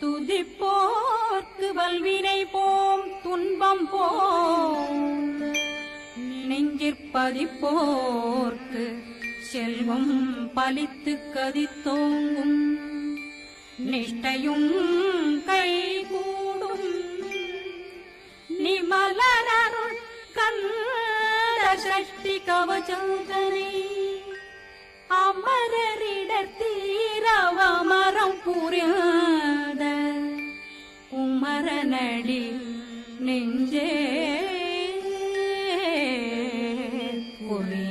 துதிப்போர்க்கு வல்வினை போம் துன்பம் போம் நெஞ்சிற்பதிப்போர்க்கு செல்வம் பலித்து கதித்தோங்கும் நிஷ்டையும் கைகூடும் நிமலனருள் கந்த சஷ்டி கவச்சந்தனை அமரரிடத்தீரவமரம் புரியாத குமரனடி நெஞ்சே குறி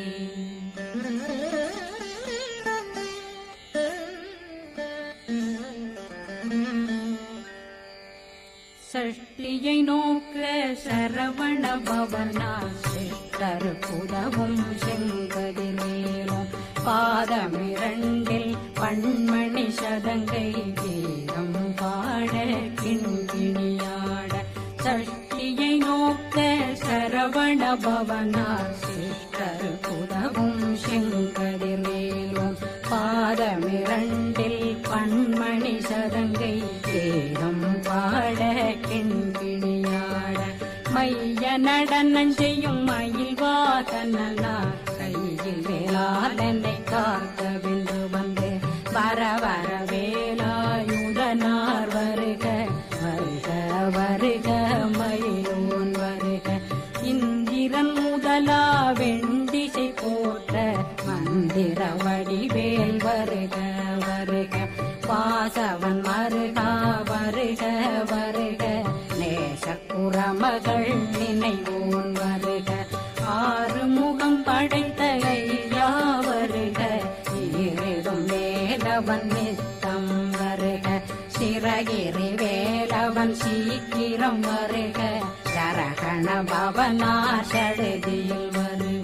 சஷ்டியை நோக்க சரவண பவனா சித்தர் புதவும் செங்கதிலேறும் பாதமிரண்டில் பண்மணி சதங்கை வீரம் பாட கிண்கிணியாட சஷ்டியை நோக்க சரவண பவனா சித்தர் புதவும் செங்கதிலேறும் பாதமிரண்டில் பண்மணி சதங்கை வேதம் பாட கிண்கிணியாட மைய நடனம் செய்யும் மயில் வாதனா கையில் வேளாளனை காக்க வென்று வந்து வர வர வேலாயுதனார் வருக வருக வருக மயிலோன் வருக இந்திரன் முதலா வெண்டிசை போற்ற மந்திர வடிவேல் வருக வருக வாசவன் மருகா வருக வருக நேசக்குறமகள் நினைவோன் வருக ஆறு முகம் படைத்த ஐயா வருக ஈரிடும் வேலவன் நித்தம் வருக சிறகிரி வேலவன் சீக்கிரம் வருக சரகண பவனா சடுதியில் வருக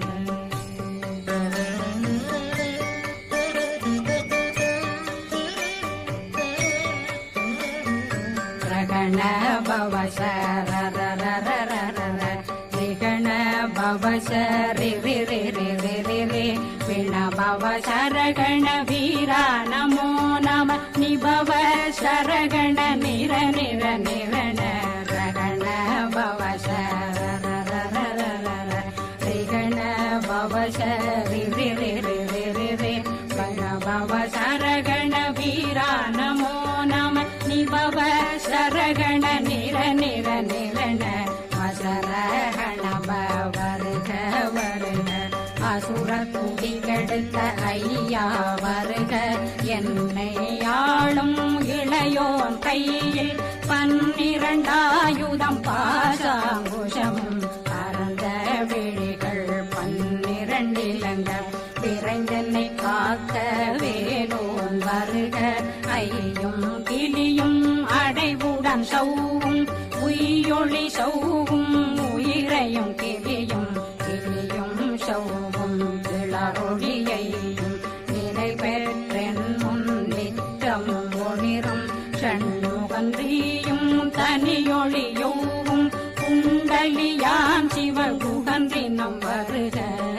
ரகண பவ சரரரரரரர ரிகண பவ சரி ரி ரி ரி ரி ரி ரி பிண பவ சரகண வீரா நமோ நம நிபவ சரகண நிர நிர நிரண ரகண பவ சரரரரரர ரிகண பவ சரி ரி ரி ரி ரி ரி ரி பிண பவ சரகண வீரா நமோ நம நிபவ சரகண நிர நிர நிரண அசரகண வருக வருக அசுர குடி கெடுத்த ஐயா வருக என்னை ஆளும் இளையோன் கையில் பன்னிரண்டாயுதம் பாசாங்குஷமும் பரந்த விழிகள் பன்னிரண்டிலங்க விரைந்தென்னை காக்க வேலோன் வருக ஐயும் கிளியும் அடைவுடன் சௌவும் உயிரொளி சௌவும் உயிரையும் கிளியும் கிளியும் சௌவும் கிளறொழியையும் நிலை பெற்றென் முன் நிற்றமும் ஒளிரும் ஷண்முகன்றியும் தனியொளியோவும் குண்டலியான் சிவகுகன்றினம் வருக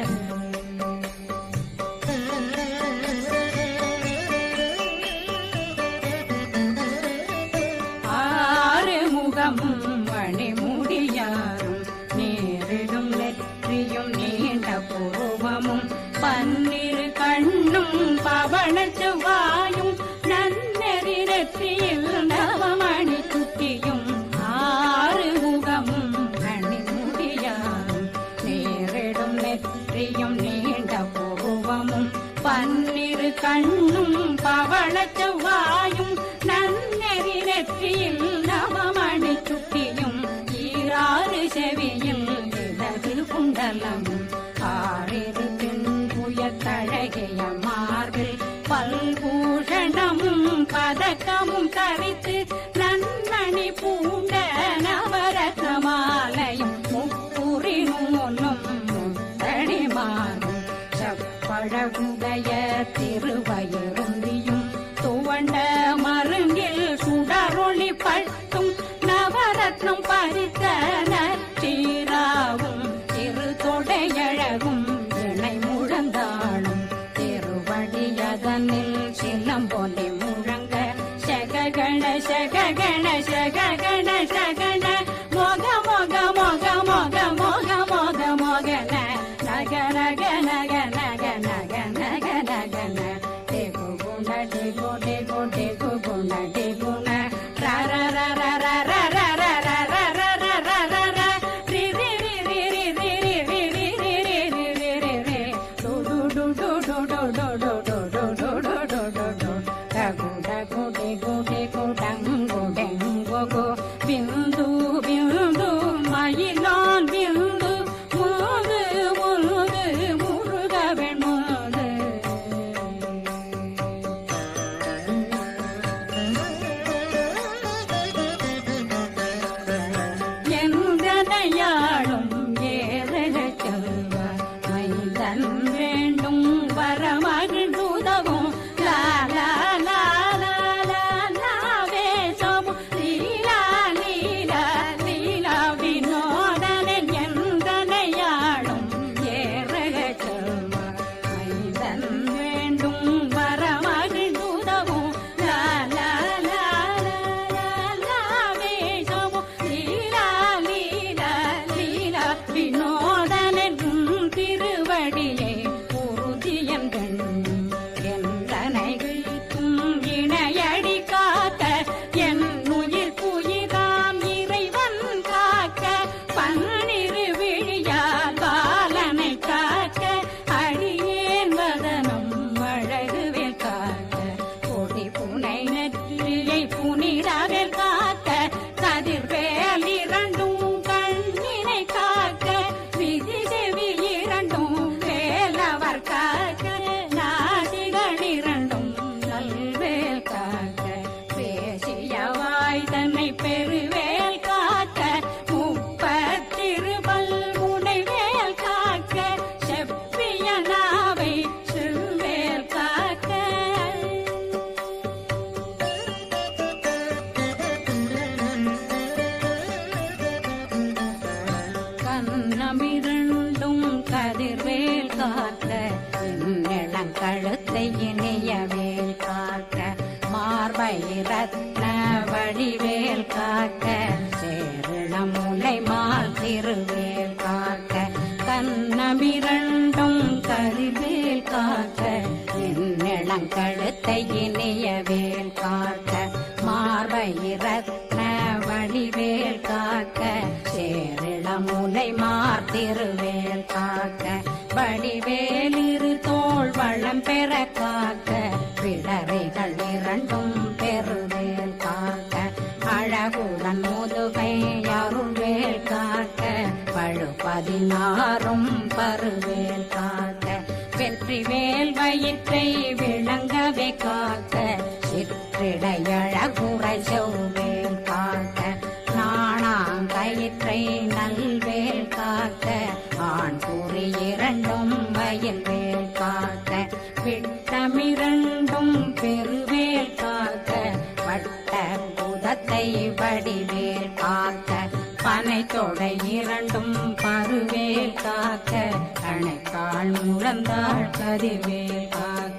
ஆறு முகமும் மணிமுடியாரும் நேரிடும் நெற்றியும் நீண்ட பூர்வமும் பன்னிரு கண்ணும் பவன செவ்வாயும் நன்னெறி நெற்றியில் நவமணி குட்டியும் ஆறு முகமும் மணிமுடியாரும் நேரிடும் நெற்றியும் நீண்ட பூர்வமும் பன்னிரு கண்ணும் பவள செவ்வாயும் நன்னெறி நெற்றியில் நவமணி சுட்டியும் ஈராறு செவியில் இடது குண்டலம் ஆறிரு பெண்புய தழகிய மார்பில் பல்பூஷணமும் பதக்கமும் தரித்து நன்மணி பூண்ட நவரத்ன மாலையும் முப்புரி நூலும் முத்தடிமாறும் செப்பழகுடைய திருவயருந்தியும் துவண்ட மருங்கில் சுடரொளி பட்டும் நவரத்னம் பறித்த நச்சீராவும் திரு தொடையழகும் இணை முழந்தாளும் திருவடியதனில் சிலம்பொலி முழங்க சககண சககண பிந்து பிந்து மயிலான் பிந்து முது முது முருகவன் முது எந்தனையாளும் ஏறக செல்வார் மைந்தன் வேண்டும் வரமகிழ்ந்துதவும் லா லா லா லா லா லா வேஷமும் லீலா லீலா லீலா வினோதனன் எந்தனையாளும் ஏறக செல்வார் மைந்தன் வேண்டும் வரமகிழ்ந்துதவும் லா லா லா லா லா லா வேஷமும் லீலா லீலா லீலா வினோதனன் திருவடியை உறுதியன் கண்ணும் எந்தனை விழிக்கும் இணையடி காக்க என் உயிர் புயிராம் இறைவன் காக்க பன்னிரு விழியால் பாலனை காக்க அடியேன் வதனம் அழகுவில் காக்க கொடி புனை நெற்றியை புனிதவில் காக்க கதிர்வேல் இரண்டும் கண்ணினை காக்க விதி செவி இரண்டும் வேலவர் காக்க நாசிகள் இரண்டும் நல்வேல் காக்க பேசிய வாய் தன்னை பெருவேல் காக்க முப்பத்திருபல் முனைவேல் காக்க செப்பிய நாவை செவ்வேல் காக்க கண்ணமிரண்டும் கதிர்வேல் காக்க இளங்கழுத்தை இணையவேல் காக்க மார்பை ரத்ன வழிவேல் காக்க சேரண முலை மால் திருவேல் காக்க கண்ணமிரண்டும் கதிர்வேல் காக்க இளங்கழுத்தை இணையவேல் காக்க மார்பை ரத்ன வழிவேல் காக்க சேரிள முலை மார்த்திருவேல் காக்க வடிவேலிரு தோள் வளம் பெற காக்க பிடரைகள் இரண்டும் பெருவேல் காக்க அழகுடன் முதுகை அருள்வேல் காக்க பழு பதினாறும் பருவேல் காக்க வெற்றி வேல் வயிற்றை விளங்கவே காக்க சிற்றிடையழகுரை செவ்வேல் காக்க நாணாங்கயிற்றை நல்வேல் காக்க ஆண் குறி இரண்டும் வயல் வேல் காக்க விட்டமிரண்டும் பெருவேல் காக்க வட்ட புதத்தை வடிவேல் காக்க பனை தொடை இரண்டும் பருவேல் காக்க கணைக்கால் முழந்தாள் கதிர்வேல் காக்க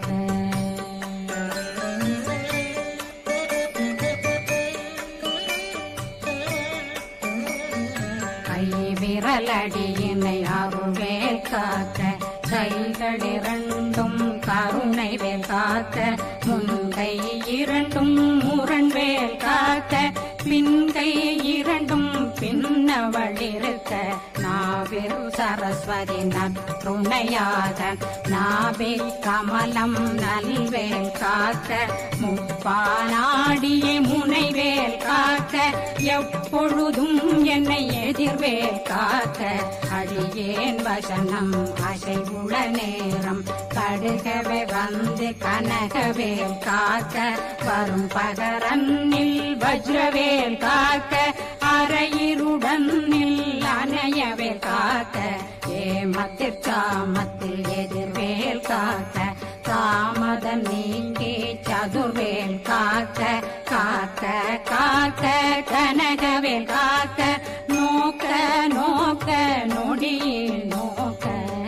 கை விரலடியினை அருள்வேல் காக்க கைகள் இரண்டும் கருணை வேல் காக்க முன்கை இரண்டும் முரண்வேல் காக்க பின்கை இரண்டும் பின்னவளிருக்க நாவில் சரஸ்வதி நற்றுணையாக நாவே கமலம் நல்வேல் காக்க முப்பானாடியே முனைவேல் காக்க எப்பொழுதும் என்னை எதிர்வேல் காக்க அடியேன் வசனம் அசைவுள நேரம் கடுகவே வந்து கனகவேல் காக்க வரும் பகரன்னில் வஜ்ரவேல் காக்க அரையிருடன் அணையவேல் காக்க ஏமத்தில் சாமத்தில் எதிர்வேல் காக்க தாமதம் நீங்கி சதுர்வேல் காக்க காக்க காக்க கனகவேல் காக்க நோக்க நோக்க நொடியில் நோக்க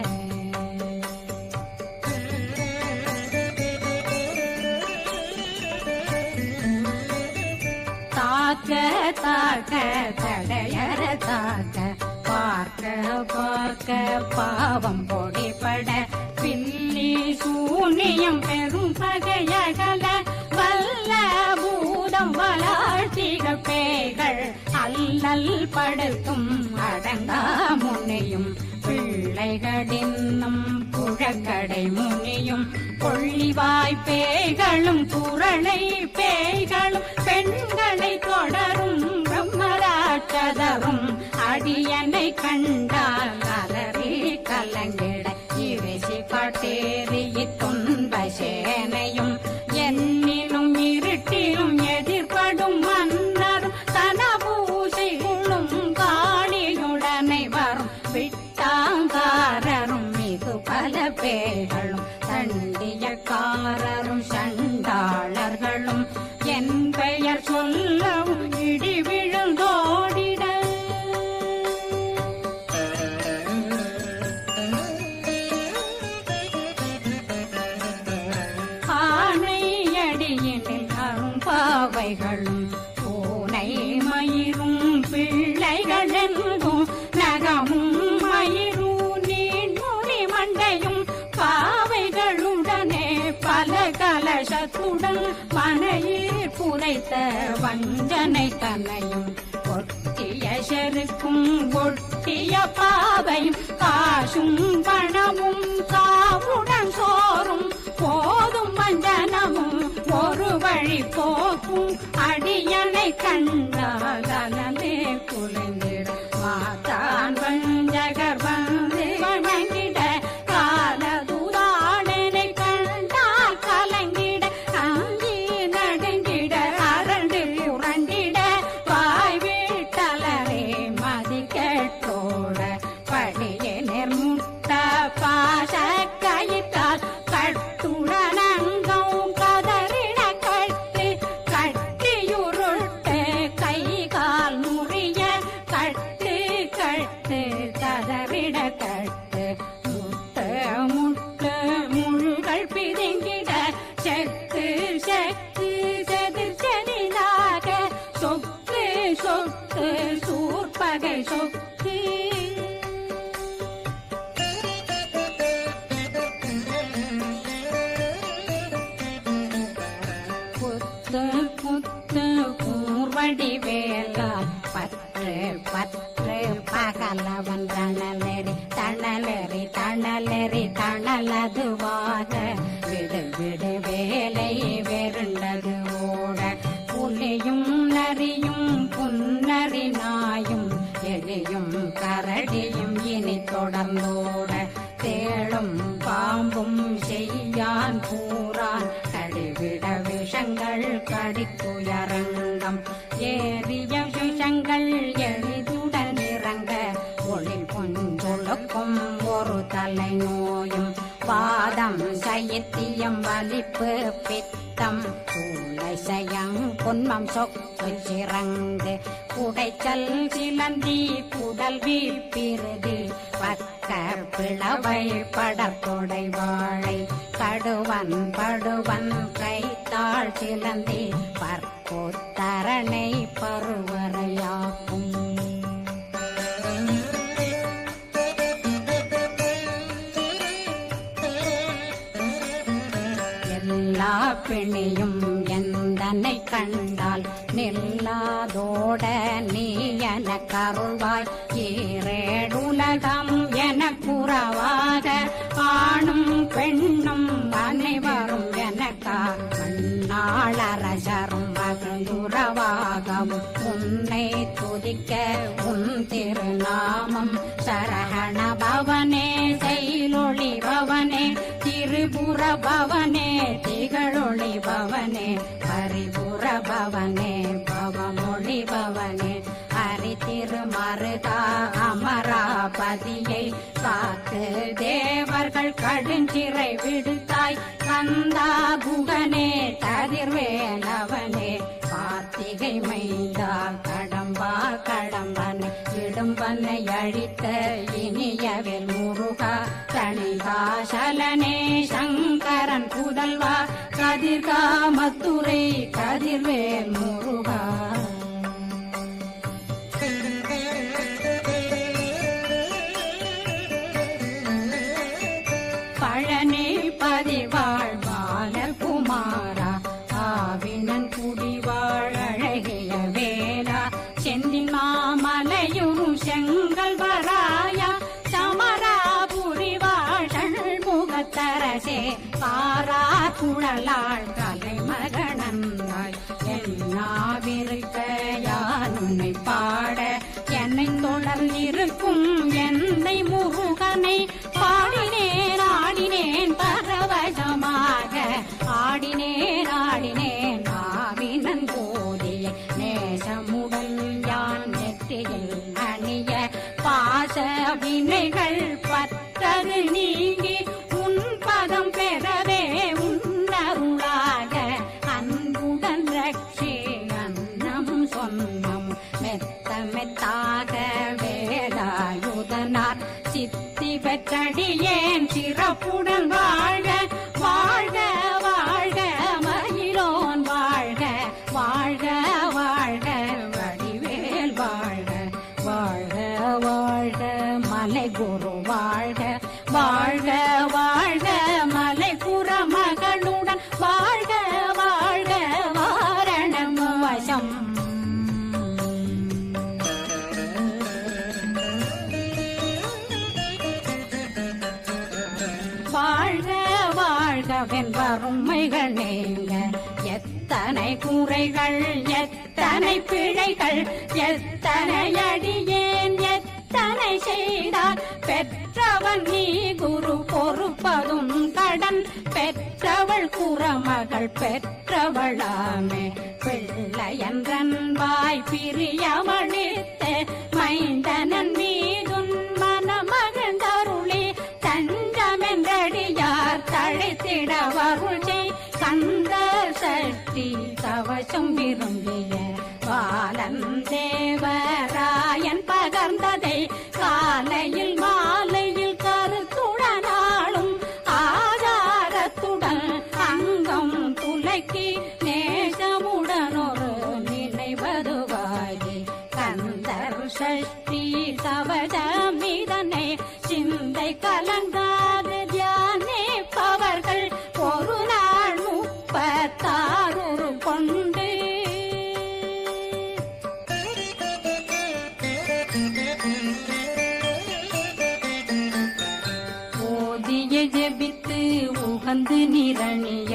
தாக்க தாக்க தடையற தாக்க பார்க்க பார்க்க பாவம் பொடிபட பில்லி சூனியம் பெரும் பகையகல வல்ல பூதம் வளாழ்த்திக பேய்கள் அல்லல் படுத்தும் அடங்கா முனையும் பிள்ளைகளின்னும் குழ பழக்கடை முனியும் கொள்ளிவாய் பேய்களும் குரளை பேய்களும் பெண்களை தொடரும் பிரம்மராட்சதரும் அடியனை கண்டால் அலறி கலங்கிட இரிசி காட்டேறிய துன்ப சேனையும் என்னிலும் இருட்டிலும் எதிர்படும் மன்னரும் தனபூசைகளும் காளியுடனை வரும் விட்டாங்காரரும் மிகு பல பேர்களும் தண்டியக்காரரும் சண்டாளர்களும் என் பெயர் சொல்லவும் இடி விழுந்தோடிட ஆணையடியினில் அரும்பாவைகளும் பூனை மயிரும் பிள்ளைகளெங்கும் நகமும் மயிரும் நீண்மொழி மண்டையும் பாவைகளுடனே பல கலசத்துடன் மனையில் புதைத்த வஞ்சனை தன்னையும் ஒட்டிய செருக்கும் ஒட்டிய பாவையும் காசும் பணமும் காவுடன் சோறும் போதும் மஞ்சனமும் ஒரு வழி போக்கும் அடியனை கண்டால் அலந்தே குலைந்திட மாத்தான் வஞ்சகர் வந்து வணங்கிட காலதுதாடனை கண்டால் கலங்கிட அங்கி நடுங்கிட அரண்டு புரண்டிட வாய் வீட்டலரே மதி கேட்டோட படியே நிர்முட்ட பாச கயிற்றால் கட்டுடனங்கும் கதறிட கட்டு கட்டியுருட்டு கை கால் முறிய கட்டு கட்டு கதறிட கட்டு முட்டு முட்டு முள்கள் பிதுங்கிட செக்கு செக்கு செதிர் செதிலாக சொக்கு சொக்கு சூர்பகை சொக்கு புத்து புத்து கூர்வடி வேலால் பற்று பற்று பகலவன் தணலெறி தணலெறி தணலெறி தணலதுவாக விடு விடு வேலை வெருண்டது ஓட புலியும் நரியும் புன்னரி நாயும் எலியும் கரடியும் இனி தொடர்ந்தோட தேளும் பாம்பும் செய்யான் கூறான் கடிவிட விஷங்கள் கடித்துயரங்கம் ஏறிய விஷங்கள் எளிதுடன் இறங்க ஒளில் கொஞ்சொழுக்கும் ஒரு தலை நோயும் பாதம் சைத்தியம் வலிப்பு பித்தம் சூளை சயம் பொன்மம் சொக்கு சிறங்கு குடைச்சல் சிலந்தி குடல் வீப்பிருதி பக்கர் பிளவை படத்தொடை வாழை கடுவன் படுவன் கைத்தாள் சிலந்தி பற்போத்தரணை பருவரையாக்கும் எல்லா பிணியும் எந்தனை கண்டால் நில்லாதோட நீ என கருள்வாய் ஈரேடுலகம் என குறவாக ஆணும் பெண்ணும் அனைவரும் எனக்கா மண்ணாளரசரும் மகிழ்ந்துறவாகவும் உன்னை துதிக்க உன் திருநாமம் சரகண பவனே செயலொளி பவனே திரிபுர பவனே திகழொளி பவனே பரிபுர பவனே பவமொழி பவனே ஹரி திருமருகா அமராபதியை காத்து தேவர்கள் கடுஞ்சிறை விடுத்தாய் கந்தா குகனே கதிர்வேலவனே கார்த்திகை மைந்தா கடம்பா கடம்பனை இடும்பனை அழித்த இனியவில் முருகா தணிகாசலனே சங்கரன் புதல்வா கதிர்காமத்துரை கதிர்வேல் முருகா பழனி பதிவாழ் பாலகுமாரா ஆவினன் குடிவாழ் அழகிய வேலா செந்தின் மாமலையும் செங்கல் வராயா சமராபுரி வாழல் முக அரசே காரா குழலாள் தலைமகனந்தாய் என்னாவிருக்க யான் உன்னை பாட என்னை தொடர்ந்திருக்கும் என்னை முருகனை பாடினேன் ஆடினேன் பரவசமாக ஆடினேன் ஆடினேன் ஆவினன் போதிய நேசமுடன் யான் நெற்றியில் அணிய பாச வினைகள் பத்தது நீங்கி உன் பதம் பெறவே உன்னருளாக அன்புடன் ரட்சி அன்னம் சொன்னம் மெத்த மெத்தாக வேலாயுதனார் சித்தி பெற்றடியேன் சிறப்புடன் வாழ்க வாழ்க வாழ்க மயிலோன் வாழ்க வாழ்க வாழ்க வடிவேல் வாழ்க வாழ்க வாழ்க மலை குரு வாழ்க வாழ்க வாழ்க மலை புற மகளுடன் வாழ்க வாழ்க வாரணம் வசம் வாழ்க வாழ்க வெண்பருமைகள் நீங்க எத்தனை குறைகள் எத்தனை பிழைகள் எத்தனை அடியேன் எத்தனை செய்தார் பெற்றவன் நீ குரு பொறுப்பதும் கடன் பெற்றவள் குறமகள் பெற்றவளாமே பிள்ளையன்றன் வாய் பிரியமளித்த மைந்தனன் மீதுன் மனமகந்தருளி தஞ்சமென்றடியார் தழைத்திட வருள் செய் கந்த சக்தி கவசம் விரும்பிய பாலன் தேவராயன் பகர்ந்ததை காலையில் மாலையில் கருத்துடனாலும் ஆதாரத்துடன் அங்கம் துலக்கி நேசமுடன் ஒரு நினைவதுவாகி கந்தர் சஷ்டி கவசமிதனை சிந்தை கலங்காது தியானிப்பவர்கள் ஒரு நாள் முப்பத்தாறு கொண்டு ஓதிய ஜெபித்து உகந்து நிரணிய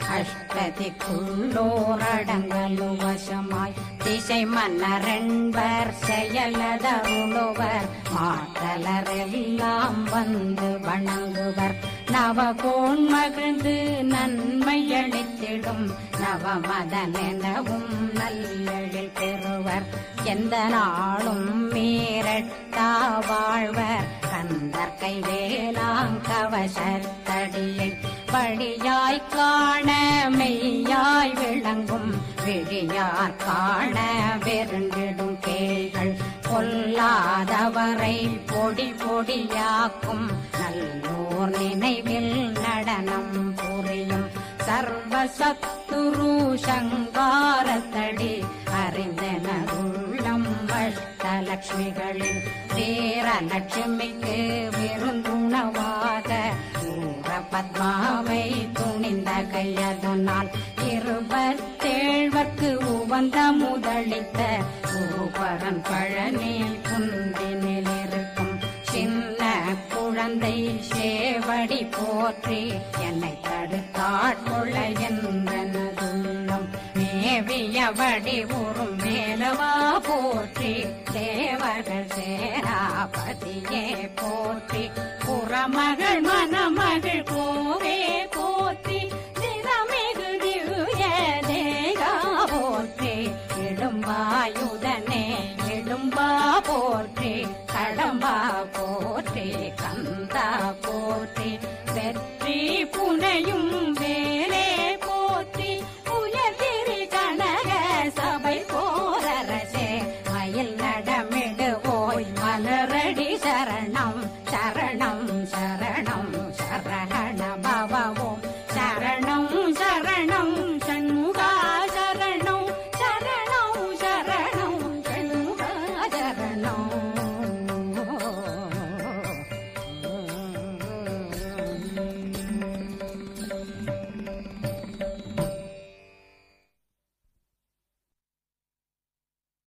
அஷ்டதிக்குள்ளோரடங்கலு வசமாய் திசை மன்னரென்பர் செயலதருளுவர் மாற்றலரெல்லாம் வந்து வணங்குவர் நவகோன் மகிழ்ந்து நன்மையளித்திடும் நவமதனெனவும் நல்லெழில் பெறுவர் எந்த நாளும் மீறட்டா வாழ்வர் கந்தர் கைவேலாங்கவசத்தடியை படியாய் காண மெய்யாய் விளங்கும் விழியார் காண வெருண்டிடும் கேள்கள் கொல்லாதவரை பொடி பொடியாக்கும் நல்லோர் நினைவில் நடனம் புரியும் சர்வசத்துரு சங்காரத்தடி அறிந்தனருள்ளம் அஷ்டலட்சுமிகளில் வீரலட்சுமிக்கு விருந்துணவாக ஊர பத்மாவை துணிந்த கையதனால் இருபத்தேழ்வர்க்கு உவந்த முதலித்த ஊபரன் பழனில் குந்தினில் இருக்கும் சின்ன குழந்தை சேவடி போற்றி என்னை தடுத்தாட்கொள்ள என்றனதுள்ளம் மேவியபடி உறும் மேலவா போற்றி தேவர்கள் சேராபதியே போற்றி புறமகள் மணமகள் கோவே போற்றி திறமிகு திவ்ய தேகா போற்றி இடும்பாயுதனே இடும்பா போற்றி கடம்பா போற்றி கந்தா போற்றி வெற்றி புனையும் வேலே போற்றி உயர்திரி கனக சபை போரரசே மயில் நடமிடு ஓய் மலரடி சரணம் சரணம் சரணம் சரண பவவோம் சரணம் சரணம் சண்முகா சரணம் சரணம் சரணம் சண்முகா சரணம்